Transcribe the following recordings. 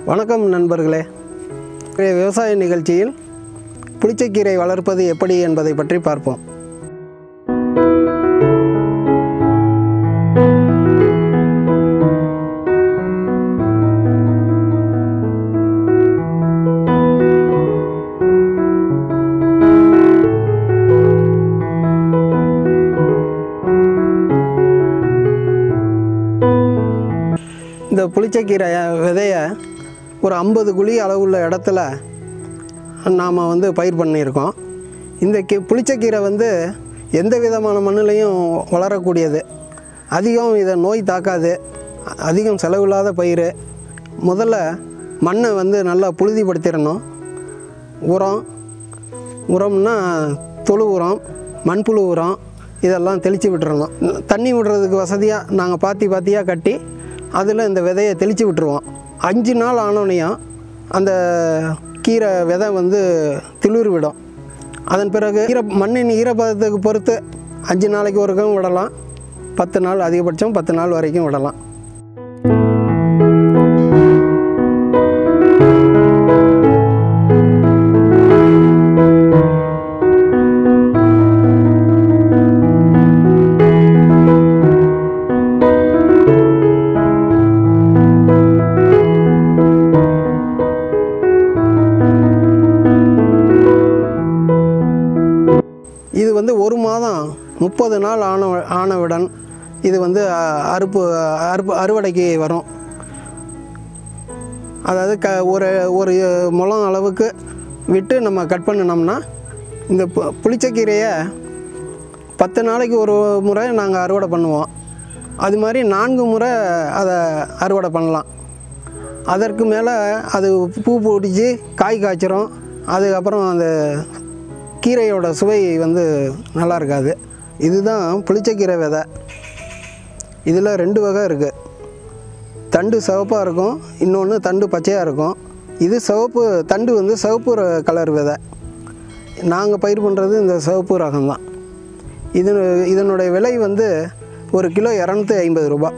வணக்கம் நண்பர்களே இன்றைய விவசாய நிகழ்ச்சியில் புளிச்சக்கீரை வளர்ப்பது எப்படி என்பதை பற்றி பார்ப்போம் இந்த புளிச்சக்கீரை விதையை ஒரு ஐம்பது குழி அளவுள்ள இடத்துல நாம் வந்து பயிர் பண்ணியிருக்கோம் இந்த கீ புளிச்சக்கீரை வந்து எந்த விதமான மண்ணுலையும் வளரக்கூடியது அதிகம் இதை நோய் தாக்காது அதிகம் செலவில்லாத பயிர் முதல்ல மண்ணை வந்து நல்லா புழுதிப்படுத்திடணும் உரம் உரம்னா தொழு உரம் மண்புழு உரம் இதெல்லாம் தெளித்து விட்டுறணும் தண்ணி விடுறதுக்கு வசதியாக நாங்கள் பாத்தி பாத்தியாக கட்டி அதில் இந்த விதையை தெளித்து விட்டுருவோம் அஞ்சு நாள் ஆனோனையும் அந்த கீரை விதை வந்து துளிர் விடும் அதன் பிறகு ஈர மண்ணின் ஈரப்பதத்துக்கு பொறுத்து அஞ்சு நாளைக்கு ஒருக்கும் விடலாம் பத்து நாள் அதிகபட்சம் பத்து நாள் வரைக்கும் விடலாம் இது வந்து ஒரு மாதம் முப்பது நாள் ஆன ஆனவுடன் இது வந்து அ- அறுப்பு அறுப்பு அறுவடைக்கு வரும் அதாவது க ஒரு ஒரு முழம் அளவுக்கு விட்டு நம்ம கட் பண்ணினோம்னா இந்த பு- புளிச்சக்கீரையை பத்து நாளைக்கு ஒரு முறை நாங்கள் அறுவடை பண்ணுவோம் அது மாதிரி நான்கு முறை அதை அறுவடை பண்ணலாம் அதற்கு மேலே அது பூ பிடிச்சி காய் காய்ச்சிரும் அதுக்கப்புறம் அந்த கீரையோட சுவை வந்து நல்லா இருக்காது இதுதான் புளிச்சக்கீரை விதை இதில் ரெண்டு வகை இருக்குது தண்டு சிவப்பாக இருக்கும் இன்னொன்று தண்டு பச்சையாக இருக்கும் இது சிவப்பு தண்டு வந்து சிவப்பு ர- கலர் விதை நாங்கள் பயிர் பண்ணுறது இந்த சிவப்பு ரகம்தான் இது இதனுடைய விலை வந்து ஒரு கிலோ இரநூத்தி ஐம்பது ரூபாய்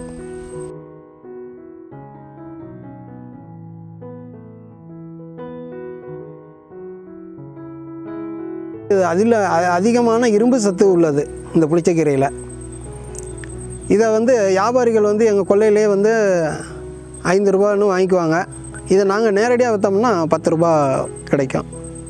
இது அதில் அ- அதிகமான இரும்பு சத்து உள்ளது இந்த புளிச்சக்கீரையில் இதை வந்து வியாபாரிகள் வந்து எங்கள் கொல்லையிலே வந்து ஐந்து ரூபான்னு வாங்கிக்குவாங்க இதை நாங்கள் நேரடியாக விற்றோம்னா பத்து ரூபா கிடைக்கும்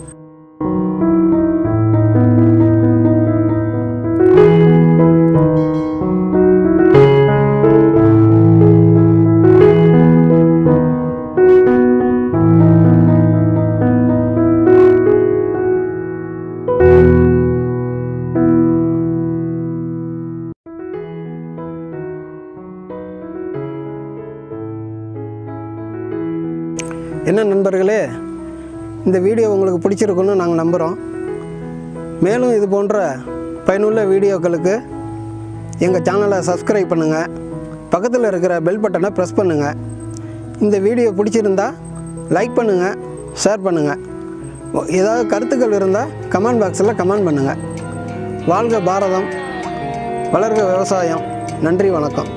என்ன நண்பர்களே இந்த வீடியோ உங்களுக்கு பிடிச்சிருக்குன்னு நாங்கள் நம்புகிறோம் மேலும் இது போன்ற பயனுள்ள வீடியோக்களுக்கு எங்கள் சேனலை சப்ஸ்கிரைப் பண்ணுங்கள் பக்கத்தில் இருக்கிற பெல் பட்டனை ப்ரெஸ் பண்ணுங்கள் இந்த வீடியோ பிடிச்சிருந்தா லைக் பண்ணுங்கள் ஷேர் பண்ணுங்கள் ஏதாவது கருத்துக்கள் இருந்தால் கமெண்ட் பாக்ஸில் கமெண்ட் பண்ணுங்கள் வாழ்க பாரதம் வளர்க விவசாயம் நன்றி வணக்கம்